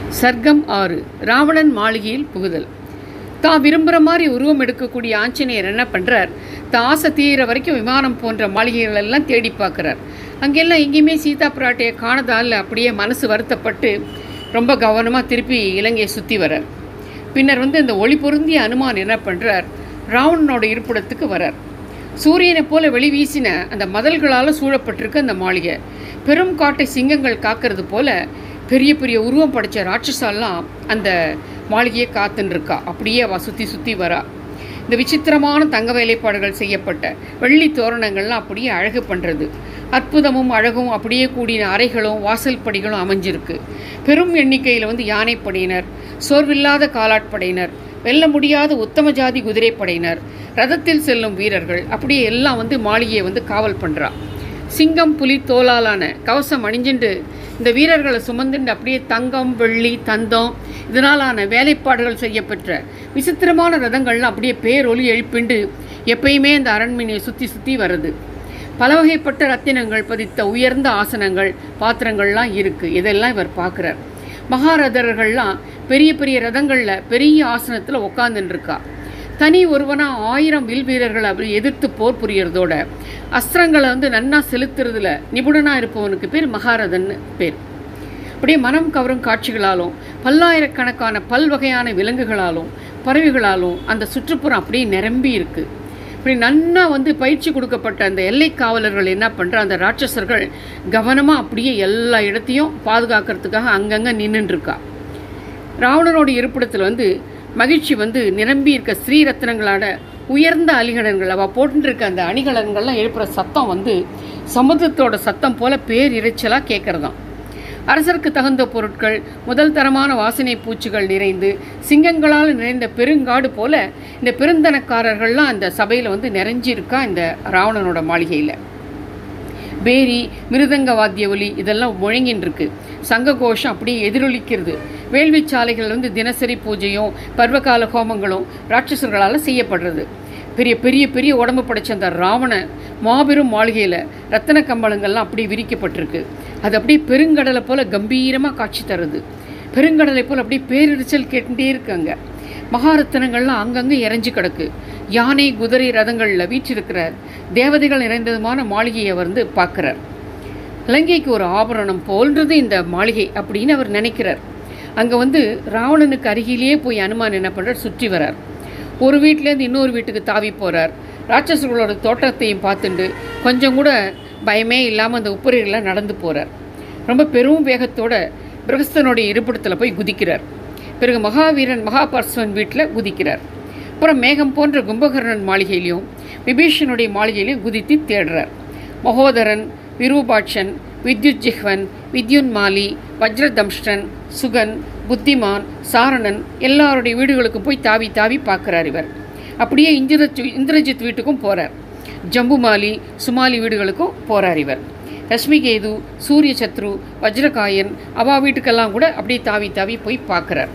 சர்க்கம் ஆறு ராவணன் மாளிகையில் புகுதல் தான் விரும்புகிற மாதிரி உருவம் எடுக்கக்கூடிய ஆஞ்சநேயர் என்ன பண்ணுறார் தான் ஆசை தீர வரைக்கும் விமானம் போன்ற மாளிகைகள் எல்லாம் தேடி பார்க்குறார் அங்கெல்லாம் எங்கேயுமே சீதா பிராட்டியை காணதால் அப்படியே மனசு வருத்தப்பட்டு ரொம்ப கவனமாக திருப்பி இலங்கையை சுற்றி வரார் பின்னர் வந்து இந்த ஒளி பொருந்திய அனுமான் என்ன பண்ணுறார் ராவணனோட இருப்பிடத்துக்கு வரார் சூரியனைப் போல வெளி வீசின அந்த மதல்களால் சூழப்பட்டிருக்க அந்த மாளிகை பெரும் காட்டை சிங்கங்கள் காக்கிறது போல பெரிய பெரிய உருவம் படைச்ச ராட்சசாலாம் அந்த மாளிகையை காத்துன்னு இருக்கா அப்படியே அவள் சுற்றி சுற்றி வரா இந்த விசித்திரமான தங்க வேலைப்பாடுகள் செய்யப்பட்ட வெள்ளி தோரணங்கள்லாம் அப்படியே அழகு பண்ணுறது அற்புதமும் அழகும் அப்படியே கூடின அறைகளும் வாசல் படிகளும் அமைஞ்சிருக்கு பெரும் எண்ணிக்கையில் வந்து யானைப்படையினர் சோர்வில்லாத காலாட்படையினர் வெல்ல முடியாத உத்தம ஜாதி குதிரைப்படையினர் ரதத்தில் செல்லும் வீரர்கள் அப்படியே எல்லாம் வந்து மாளிகையை வந்து காவல் பண்ணுறா சிங்கம் புலி தோலாலான கவசம் அணிஞ்சுண்டு இந்த வீரர்களை சுமந்துண்டு அப்படியே தங்கம் வெள்ளி தந்தம் இதனாலான வேலைப்பாடுகள் செய்யப்பெற்ற விசித்திரமான ரதங்கள்லாம் அப்படியே பேரொலி எழுப்பிண்டு எப்பயுமே இந்த அரண்மனையை சுற்றி சுற்றி வருது பல வகைப்பட்ட ரத்தினங்கள் பதித்த உயர்ந்த ஆசனங்கள் பாத்திரங்கள்லாம் இருக்குது இதெல்லாம் இவர் பார்க்குறார் மகாரதர்கள்லாம் பெரிய பெரிய ரதங்களில் பெரிய ஆசனத்தில் உட்காந்துருக்கா தனி ஒருவனா ஆயிரம் வில் வீரர்களை அப்படி எதிர்த்து போர் புரியறதோட அஸ்திரங்களை வந்து நன்னா செலுத்துறதுல நிபுணனாக இருப்பவனுக்கு பேர் மகாரதன்னு பேர் அப்படியே மனம் கவரும் காட்சிகளாலும் பல்லாயிரக்கணக்கான பல்வகையான விலங்குகளாலும் பறவைகளாலும் அந்த சுற்றுப்புறம் அப்படியே நிரம்பி இருக்கு இப்படி நன்னா வந்து பயிற்சி கொடுக்கப்பட்ட அந்த எல்லை காவலர்கள் என்ன பண்ணுற அந்த ராட்சசர்கள் கவனமாக அப்படியே எல்லா இடத்தையும் பாதுகாக்கிறதுக்காக அங்கங்கே நின்றுட்டுருக்கா ராவணனோட இருப்பிடத்தில் வந்து மகிழ்ச்சி வந்து நிரம்பி இருக்க ஸ்ரீரத்னங்களோட உயர்ந்த அலிகலன்கள் அவள் போட்டுருக்க அந்த அணிகலன்கள்லாம் எழுப்புகிற சத்தம் வந்து சமுத்திரத்தோட சத்தம் போல பேரிரைச்சலாக கேட்குறதாம் அரசருக்கு தகுந்த பொருட்கள் முதல் தரமான வாசனை பூச்சிகள் நிறைந்து சிங்கங்களால் நிறைந்த பெருங்காடு போல இந்த பெருந்தனக்காரர்கள்லாம் அந்த சபையில் வந்து நிறைஞ்சிருக்கா இந்த ராவணனோட மாளிகையில் பேரி மிருதங்க வாத்திய ஒலி இதெல்லாம் முழங்கின்னு இருக்கு சங்க கோஷம் அப்படியே எதிரொலிக்கிறது வேள்வி சாலைகள் வந்து தினசரி பூஜையும் பருவகால ஹோமங்களும் ராட்சசர்களால் செய்யப்படுறது பெரிய பெரிய பெரிய உடம்பு படைச்ச அந்த ராவணன் மாபெரும் மாளிகையில் ரத்தன கம்பளங்கள்லாம் அப்படியே விரிக்கப்பட்டிருக்கு அது அப்படியே பெருங்கடலை போல் கம்பீரமாக காட்சி தருது பெருங்கடலை போல் அப்படியே பேரிரைச்சல் கேட்டுட்டே இருக்காங்க மகாரத்தனங்கள்லாம் அங்கங்கே இறஞ்சி கிடக்கு யானை குதிரை ரதங்களில் வீற்றிருக்கிற தேவதைகள் நிறைந்ததுமான மாளிகையை வந்து பார்க்குறார் இலங்கைக்கு ஒரு ஆபரணம் போல்றது இந்த மாளிகை அப்படின்னு அவர் நினைக்கிறார் அங்கே வந்து ராவணனுக்கு அருகிலேயே போய் அனுமான் என்ன பண்ணுறார் சுற்றி வரார் ஒரு வீட்டிலேருந்து இன்னொரு வீட்டுக்கு தாவி போகிறார் ராட்சசர்களோட தோட்டத்தையும் பார்த்துண்டு கொஞ்சம் கூட பயமே இல்லாமல் அந்த உப்பரிகளில் நடந்து போகிறார் ரொம்ப பெரும் வேகத்தோட பிரகஸ்தனுடைய இருப்பிடத்தில் போய் குதிக்கிறார் பிறகு மகாவீரன் மகாபர்ஸ்வன் வீட்டில் குதிக்கிறார் அப்புறம் மேகம் போன்ற கும்பகர்ணன் மாளிகையிலையும் விபீஷனுடைய மாளிகையிலையும் குதித்து தேடுறார் மகோதரன் விரூபாட்சன் வித்யுத் ஜிஹ்வன் வித்யுன்மாலி வஜ்ரதம்ஷ்டன் சுகன் புத்திமான் சாரணன் எல்லாருடைய வீடுகளுக்கும் போய் தாவி தாவி பார்க்குறார் இவர் அப்படியே இந்திரஜி இந்திரஜித் வீட்டுக்கும் போகிறார் ஜம்புமாலி சுமாலி வீடுகளுக்கும் போகிறார் இவர் ரஷ்மிகேது சூரிய சத்ரு வஜ்ரகாயன் அவா வீட்டுக்கெல்லாம் கூட அப்படியே தாவி தாவி போய் பார்க்குறார்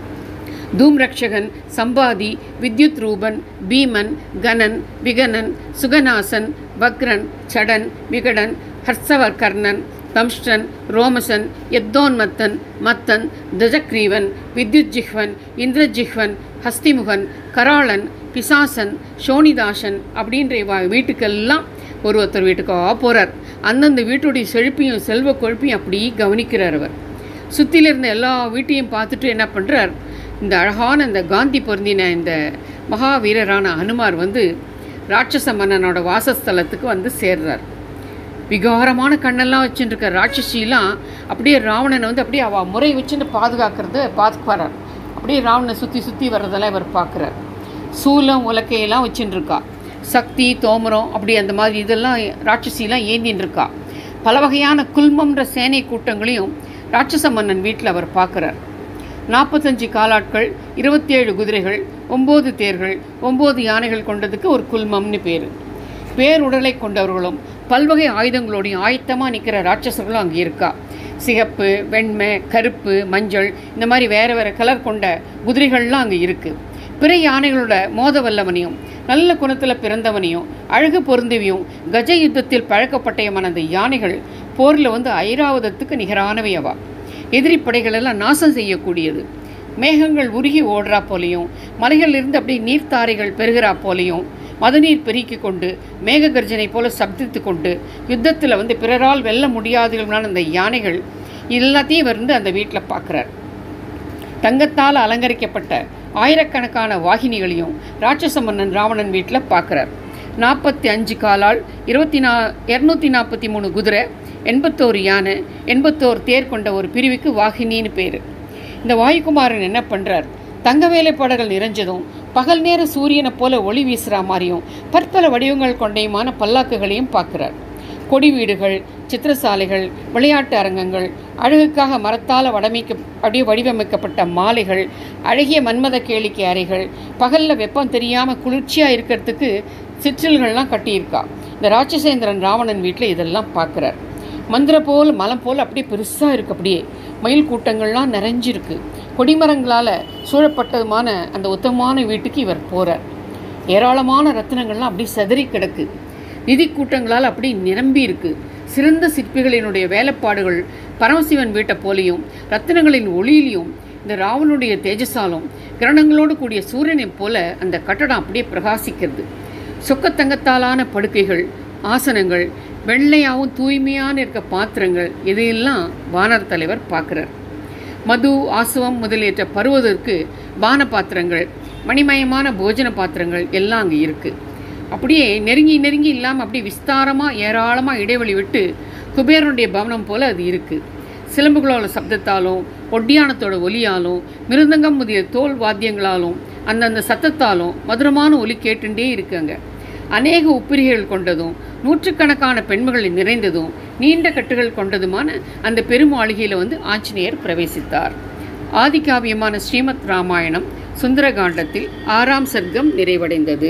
தூம் ரக்ஷகன் சம்பாதி வித்யுத் ரூபன் பீமன் கணன் விகனன் சுகநாசன் வக்ரன் சடன் விகடன் ஹர்ஷவர்கர்ணன் தம்ஷ்டன் ரோமசன் யத்தோன்மத்தன் மத்தன் தஜக்ரீவன் வித்யுத் ஜிஹ்வன் இந்திரஜிஹ்வன் ஹஸ்திமுகன் கராளன் பிசாசன் சோனிதாசன் அப்படின்ற இவ வீட்டுக்கெல்லாம் ஒரு ஒருத்தர் வீட்டுக்காக போகிறார் அந்தந்த வீட்டுடைய செழிப்பையும் செல்வ கொழுப்பையும் அப்படி கவனிக்கிறார் அவர் சுற்றில இருந்த எல்லா வீட்டையும் பார்த்துட்டு என்ன பண்ணுறார் இந்த அழகான இந்த காந்தி பொருந்தின இந்த மகாவீரரான அனுமார் வந்து ராட்சச மன்னனோட வாசஸ்தலத்துக்கு வந்து சேர்றார் விகாரமான கண்ணெல்லாம் வச்சுட்டு இருக்க ராட்சசிலாம் அப்படியே ராவணனை வந்து அப்படியே அவள் முறை வச்சுட்டு பாதுகாக்கிறத பார்த்துக்குவாரார் அப்படியே ராவணனை சுற்றி சுற்றி வர்றதெல்லாம் இவர் பார்க்குறார் சூலம் உலக்கையெல்லாம் வச்சுட்டு இருக்கா சக்தி தோமரம் அப்படி அந்த மாதிரி இதெல்லாம் ராட்சசிலாம் ஏந்தின்னு இருக்கா பல வகையான குல்மம்ன்ற சேனை கூட்டங்களையும் ராட்சச மன்னன் வீட்டில் அவர் பார்க்குறார் நாற்பத்தஞ்சு காலாட்கள் இருபத்தி ஏழு குதிரைகள் ஒம்பது தேர்கள் ஒம்பது யானைகள் கொண்டதுக்கு ஒரு குல்மம்னு பேர் பேருடலை கொண்டவர்களும் பல்வகை ஆயுதங்களோடையும் ஆயத்தமாக நிற்கிற ராட்சசர்களும் அங்கே இருக்கா சிகப்பு வெண்மை கருப்பு மஞ்சள் இந்த மாதிரி வேறு வேறு கலர் கொண்ட குதிரைகள்லாம் அங்கே இருக்குது பிற யானைகளோட மோத வல்லவனையும் நல்ல குணத்தில் பிறந்தவனையும் அழகு பொருந்தவியும் கஜ யுத்தத்தில் பழக்கப்பட்டயமான அந்த யானைகள் போரில் வந்து ஐராவதத்துக்கு நிகரானவை அவா எதிரி படைகளெல்லாம் நாசம் செய்யக்கூடியது மேகங்கள் உருகி ஓடுறா போலையும் மலைகளிலிருந்து அப்படியே நீர்த்தாரைகள் பெருகிறா போலையும் மதுநீர் பெருக்கி கொண்டு மேக கர்ஜனை போல சப்தித்து கொண்டு யுத்தத்தில் வந்து பிறரால் வெல்ல முடியாதவர்களான அந்த யானைகள் எல்லாத்தையும் இவர் வந்து அந்த வீட்டில் பார்க்குறார் தங்கத்தால் அலங்கரிக்கப்பட்ட ஆயிரக்கணக்கான வாகினிகளையும் ராட்சச மன்னன் ராவணன் வீட்டில் பார்க்குறார் நாற்பத்தி அஞ்சு காலால் இருபத்தி நா இரநூத்தி நாற்பத்தி மூணு குதிரை எண்பத்தோரு யானை எண்பத்தோரு தேர் கொண்ட ஒரு பிரிவுக்கு வாகினின்னு பேர் இந்த வாயுகுமாரன் என்ன பண்ணுறார் தங்க வேலைப்பாடுகள் நிறைஞ்சதும் பகல் நேர சூரியனை போல ஒளி வீசுகிற மாதிரியும் பற்பல வடிவங்கள் கொண்டையுமான பல்லாக்குகளையும் பார்க்குறார் கொடி வீடுகள் சித்திரசாலைகள் விளையாட்டு அரங்கங்கள் அழகுக்காக மரத்தால் வடமைக்க அப்படியே வடிவமைக்கப்பட்ட மாலைகள் அழகிய மன்மத கேளிக்கை அறைகள் பகலில் வெப்பம் தெரியாமல் குளிர்ச்சியாக இருக்கிறதுக்கு சிற்றில்கள்லாம் கட்டியிருக்கா இந்த ராட்சசேந்திரன் ராவணன் வீட்டில் இதெல்லாம் பார்க்குறார் மந்திர போல் மலம் போல் அப்படியே பெருசாக இருக்கு அப்படியே மயில் கூட்டங்கள்லாம் நிறைஞ்சிருக்கு கொடிமரங்களால் சூழப்பட்டதுமான அந்த உத்தமமான வீட்டுக்கு இவர் போகிறார் ஏராளமான ரத்தினங்கள்லாம் அப்படியே செதறி கிடக்கு நிதி கூட்டங்களால் அப்படி நிரம்பி இருக்கு சிறந்த சிற்பிகளினுடைய வேலைப்பாடுகள் பரமசிவன் வீட்டை போலையும் ரத்தினங்களின் ஒளியிலையும் இந்த ராவனுடைய தேஜஸாலும் கிரணங்களோடு கூடிய சூரியனைப் போல அந்த கட்டடம் அப்படியே பிரகாசிக்கிறது சொக்கத்தங்கத்தாலான படுக்கைகள் ஆசனங்கள் வெள்ளையாகவும் தூய்மையான இருக்க பாத்திரங்கள் இதையெல்லாம் வானர் தலைவர் பார்க்குறார் மது ஆசுவம் முதலியற்ற பருவதற்கு பான பாத்திரங்கள் மணிமயமான போஜன பாத்திரங்கள் எல்லாம் அங்கே இருக்குது அப்படியே நெருங்கி நெருங்கி இல்லாமல் அப்படியே விஸ்தாரமாக ஏராளமாக இடைவெளி விட்டு குபேரனுடைய பவனம் போல் அது இருக்குது சிலம்புகளோட சப்தத்தாலும் ஒட்டியானத்தோட ஒலியாலும் மிருதங்கம் முதலிய தோல் வாத்தியங்களாலும் அந்தந்த சத்தத்தாலும் மதுரமான ஒலி கேட்டுண்டே இருக்குங்க அநேக உப்பிரிகள் கொண்டதும் நூற்றுக்கணக்கான பெண்மகளை நிறைந்ததும் நீண்ட கட்டுகள் கொண்டதுமான அந்த பெருமாளிகையில் வந்து ஆஞ்சநேயர் பிரவேசித்தார் ஆதிகாவியமான ஸ்ரீமத் ராமாயணம் சுந்தரகாண்டத்தில் ஆறாம் சர்க்கம் நிறைவடைந்தது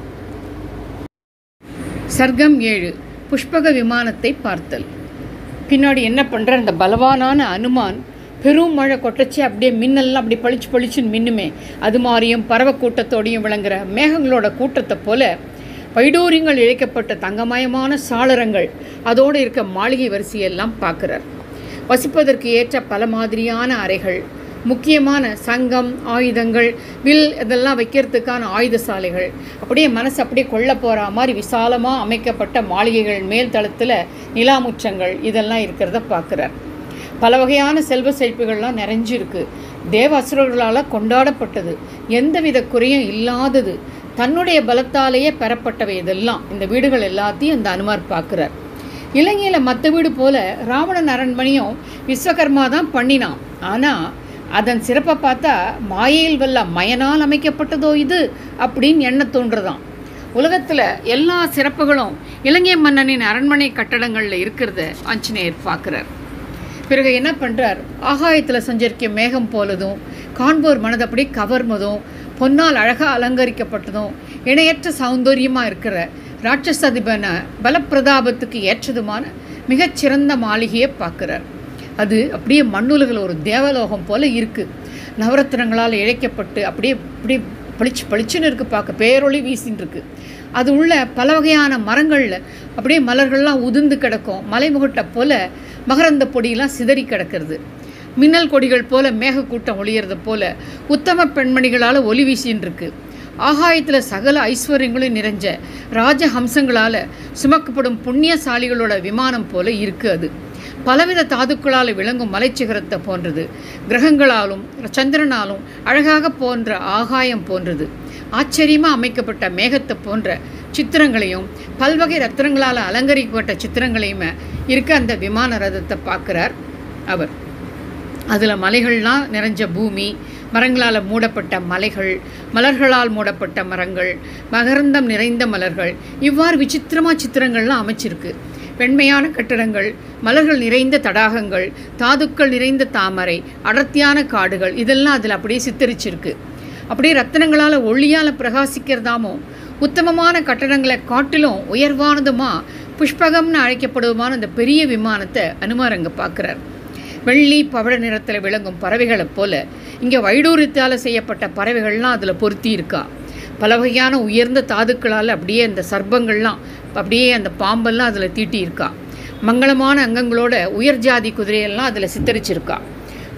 சர்க்கம் ஏழு புஷ்பக விமானத்தை பார்த்தல் பின்னாடி என்ன பண்ணுற அந்த பலவானான அனுமான் பெரும் மழை கொட்டச்சு அப்படியே மின்னல்லாம் அப்படி பளிச்சு பளிச்சுன்னு மின்னுமே அது மாதிரியும் பறவை கூட்டத்தோடையும் விளங்குற மேகங்களோட கூட்டத்தை போல வைடூரியங்கள் இழைக்கப்பட்ட தங்கமயமான சாளரங்கள் அதோடு இருக்க மாளிகை வரிசையெல்லாம் பார்க்குறார் வசிப்பதற்கு ஏற்ற பல மாதிரியான அறைகள் முக்கியமான சங்கம் ஆயுதங்கள் வில் இதெல்லாம் வைக்கிறதுக்கான ஆயுத சாலைகள் அப்படியே மனசு அப்படியே கொள்ள போகிற மாதிரி விசாலமாக அமைக்கப்பட்ட மாளிகைகள் மேல் தளத்தில் நிலாமுற்றங்கள் இதெல்லாம் இருக்கிறத பார்க்குறார் பல வகையான செல்வ செழிப்புகள்லாம் நிறைஞ்சிருக்கு தேவ அசுரர்களால் கொண்டாடப்பட்டது எந்தவித குறையும் இல்லாதது தன்னுடைய பலத்தாலேயே பெறப்பட்டவை இதெல்லாம் இந்த வீடுகள் எல்லாத்தையும் இந்த அனுமார் பார்க்குறார் இலங்கையில் மற்ற வீடு போல ராவணன் அரண்மனையும் விஸ்வகர்மா தான் பண்ணினான் ஆனால் அதன் சிறப்பை பார்த்தா மாயையில் வல்ல மயனால் அமைக்கப்பட்டதோ இது அப்படின்னு எண்ண தோன்றுதான் உலகத்தில் எல்லா சிறப்புகளும் இலங்கை மன்னனின் அரண்மனை கட்டடங்களில் இருக்கிறத ஆஞ்சநேயர் பார்க்குறார் பிறகு என்ன பண்ணுறார் ஆகாயத்தில் சஞ்சரிக்க மேகம் போலதும் காண்போர் மனதை அப்படி கவர்மதும் பொன்னால் அழகாக அலங்கரிக்கப்பட்டதும் இணையற்ற சௌந்தரியமாக இருக்கிற ராட்சசதிபன பலப்பிரதாபத்துக்கு ஏற்றதுமான மிகச்சிறந்த மாளிகையை பார்க்குறார் அது அப்படியே மண்ணுலகில் ஒரு தேவலோகம் போல இருக்குது நவரத்தினங்களால் இழைக்கப்பட்டு அப்படியே அப்படியே பளிச்சு பளிச்சுன்னு இருக்குது பார்க்க பேரொளி வீசின்னு இருக்கு அது உள்ள பல வகையான மரங்களில் அப்படியே மலர்கள்லாம் உதிர்ந்து கிடக்கும் மலைமுகட்டை போல மகரந்த பொடியெல்லாம் சிதறி கிடக்கிறது மின்னல் கொடிகள் போல மேகக்கூட்டம் ஒளியறது போல உத்தம பெண்மணிகளால் ஒளி வீசின்னு இருக்கு ஆகாயத்தில் சகல ஐஸ்வர்யங்களும் நிறைஞ்ச ராஜஹம்சங்களால் சுமக்கப்படும் புண்ணியசாலிகளோட விமானம் போல இருக்கு அது பலவித தாதுக்களால் விளங்கும் மலைச்சிகரத்தை போன்றது கிரகங்களாலும் சந்திரனாலும் அழகாக போன்ற ஆகாயம் போன்றது ஆச்சரியமாக அமைக்கப்பட்ட மேகத்தை போன்ற சித்திரங்களையும் பல்வகை ரத்தினங்களால் அலங்கரிக்கப்பட்ட சித்திரங்களையுமே இருக்க அந்த விமான ரதத்தை பார்க்குறார் அவர் அதில் மலைகள்லாம் நிறைஞ்ச பூமி மரங்களால் மூடப்பட்ட மலைகள் மலர்களால் மூடப்பட்ட மரங்கள் மகரந்தம் நிறைந்த மலர்கள் இவ்வாறு விசித்திரமாக சித்திரங்கள்லாம் அமைச்சிருக்கு வெண்மையான கட்டடங்கள் மலர்கள் நிறைந்த தடாகங்கள் தாதுக்கள் நிறைந்த தாமரை அடர்த்தியான காடுகள் இதெல்லாம் அதில் அப்படியே சித்தரிச்சிருக்கு அப்படியே ரத்தினங்களால் ஒளியால் பிரகாசிக்கிறதாமோ உத்தமமான கட்டடங்களை காட்டிலும் உயர்வானதுமா புஷ்பகம்னு அழைக்கப்படுவமான அந்த பெரிய விமானத்தை அனுமார் அங்கே பார்க்குறார் வெள்ளி பவழ நிறத்தில் விளங்கும் பறவைகளைப் போல இங்கே வைடூரியத்தால் செய்யப்பட்ட பறவைகள்லாம் அதில் பொருத்தி இருக்கா பல வகையான உயர்ந்த தாதுக்களால் அப்படியே அந்த சர்ப்பங்கள்லாம் அப்படியே அந்த பாம்பெல்லாம் அதில் தீட்டி இருக்கா மங்களமான அங்கங்களோட உயர் ஜாதி குதிரையெல்லாம் அதில் சித்தரிச்சிருக்கா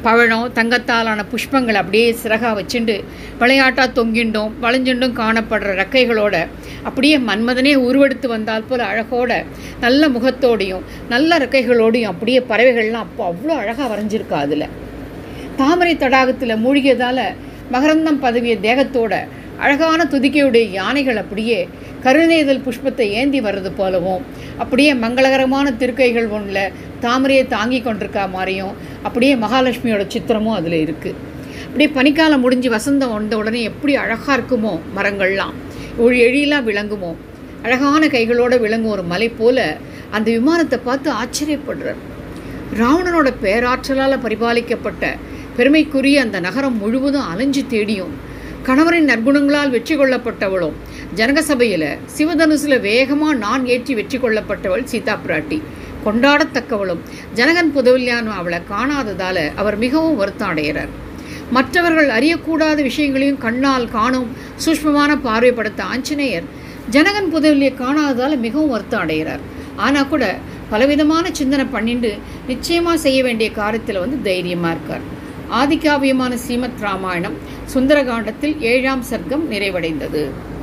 பவழம் தங்கத்தாலான புஷ்பங்கள் அப்படியே சிறகா வச்சுண்டு விளையாட்டாக தொங்கிண்டும் வளைஞ்சுண்டும் காணப்படுற ரெக்கைகளோட அப்படியே மன்மதனே உருவெடுத்து வந்தால் போல் அழகோட நல்ல முகத்தோடையும் நல்ல ரெக்கைகளோடையும் அப்படியே பறவைகள்லாம் அப்போ அவ்வளோ அழகாக வரைஞ்சிருக்கா அதில் தாமரை தடாகத்தில் மூழ்கியதால் மகரந்தம் பதவிய தேகத்தோட அழகான துதிக்கையுடைய யானைகள் அப்படியே கருணேதல் புஷ்பத்தை ஏந்தி வர்றது போலவும் அப்படியே மங்களகரமான திருக்கைகள் ஒன்றில் தாமரையை தாங்கி கொண்டிருக்கா மாதிரியும் அப்படியே மகாலட்சுமியோட சித்திரமும் அதில் இருக்குது அப்படியே பனிக்காலம் முடிஞ்சு வசந்தம் வந்த உடனே எப்படி அழகாக இருக்குமோ மரங்கள்லாம் ஒரு எழிலாம் விளங்குமோ அழகான கைகளோடு விளங்கும் ஒரு மலை போல அந்த விமானத்தை பார்த்து ஆச்சரியப்படுறார் ராவணனோட பேராற்றலால் பரிபாலிக்கப்பட்ட பெருமைக்குரிய அந்த நகரம் முழுவதும் அலைஞ்சு தேடியும் கணவரின் நற்குணங்களால் வெற்றி கொள்ளப்பட்டவளும் ஜனகசபையில் சிவதனுசில் வேகமாக நான் ஏற்றி வெற்றி கொள்ளப்பட்டவள் சீதா பிராட்டி கொண்டாடத்தக்கவளும் ஜனகன் புதவில்யான் அவளை காணாததால் அவர் மிகவும் வருத்தம் அடைகிறார் மற்றவர்கள் அறியக்கூடாத விஷயங்களையும் கண்ணால் காணும் சூஷ்மமான பார்வைப்படுத்த ஆஞ்சநேயர் ஜனகன் புதவிலியை காணாததால் மிகவும் வருத்தம் அடைகிறார் ஆனால் கூட பலவிதமான சிந்தனை பண்ணிட்டு நிச்சயமாக செய்ய வேண்டிய காரியத்தில் வந்து தைரியமாக இருக்கார் ஆதிகாவியமான ஸ்ரீமத் ராமாயணம் சுந்தரகாண்டத்தில் ஏழாம் சர்க்கம் நிறைவடைந்தது